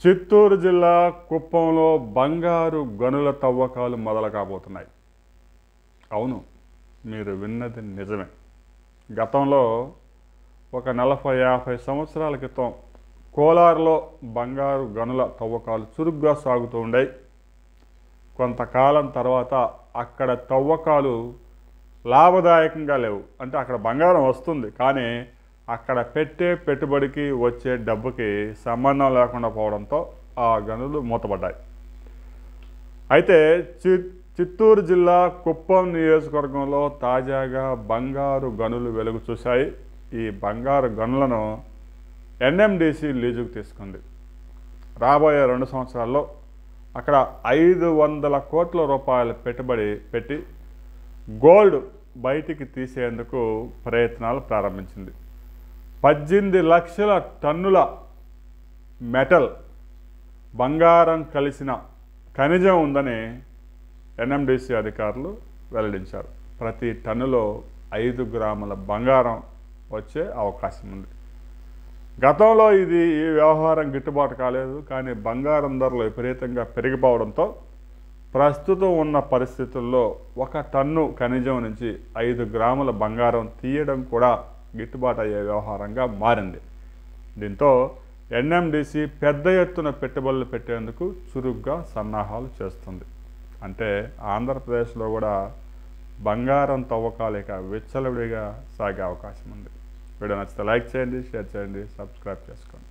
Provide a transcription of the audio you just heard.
చిత్తూరు జిల్లా కుప్పంలో బంగారు గనుల తవ్వకాలు మొదలు కాబోతున్నాయి అవును మీరు విన్నది నిజమే గతంలో ఒక నలభై యాభై సంవత్సరాల క్రితం కోలారులో బంగారు గనుల తవ్వకాలు చురుగ్గా సాగుతూ ఉండాయి కొంతకాలం తర్వాత అక్కడ తవ్వకాలు లాభదాయకంగా లేవు అంటే అక్కడ బంగారం వస్తుంది కానీ అక్కడ పెట్టే పెట్టుబడికి వచ్చే డబ్బుకి సంబంధం లేకుండా పోవడంతో ఆ గనులు మూతపడ్డాయి అయితే చి చిత్తూరు జిల్లా కుప్పం నియోజకవర్గంలో తాజాగా బంగారు గనులు వెలుగు చూశాయి ఈ బంగారు గనులను ఎన్ఎండిసి లీజుకు తీసుకుంది రాబోయే రెండు సంవత్సరాల్లో అక్కడ ఐదు వందల కోట్ల రూపాయల పెట్టుబడి పెట్టి గోల్డ్ బయటికి తీసేందుకు ప్రయత్నాలు ప్రారంభించింది పద్దెనిమిది లక్షల టన్నుల మెటల్ బంగారం కలిసిన ఖనిజం ఉందని ఎన్ఎండిసి అధికారులు వెల్లడించారు ప్రతి టన్నులో ఐదు గ్రాముల బంగారం వచ్చే అవకాశం ఉంది గతంలో ఇది ఈ వ్యవహారం గిట్టుబాటు కాలేదు కానీ బంగారం ధరలు విపరీతంగా పెరిగిపోవడంతో ప్రస్తుతం ఉన్న పరిస్థితుల్లో ఒక టన్ను ఖనిజం నుంచి ఐదు గ్రాముల బంగారం తీయడం కూడా గిట్టుబాటు అయ్యే వ్యవహారంగా మారింది దీంతో ఎన్ఎండిసి పెద్ద ఎత్తున పెట్టుబడులు పెట్టేందుకు చురుగ్గా సన్నాహాలు చేస్తుంది అంటే ఆంధ్రప్రదేశ్లో కూడా బంగారం తవ్వకాలు ఇక విచ్చలవిడిగా సాగే అవకాశం ఉంది వీడియో నచ్చితే లైక్ చేయండి షేర్ చేయండి సబ్స్క్రైబ్ చేసుకోండి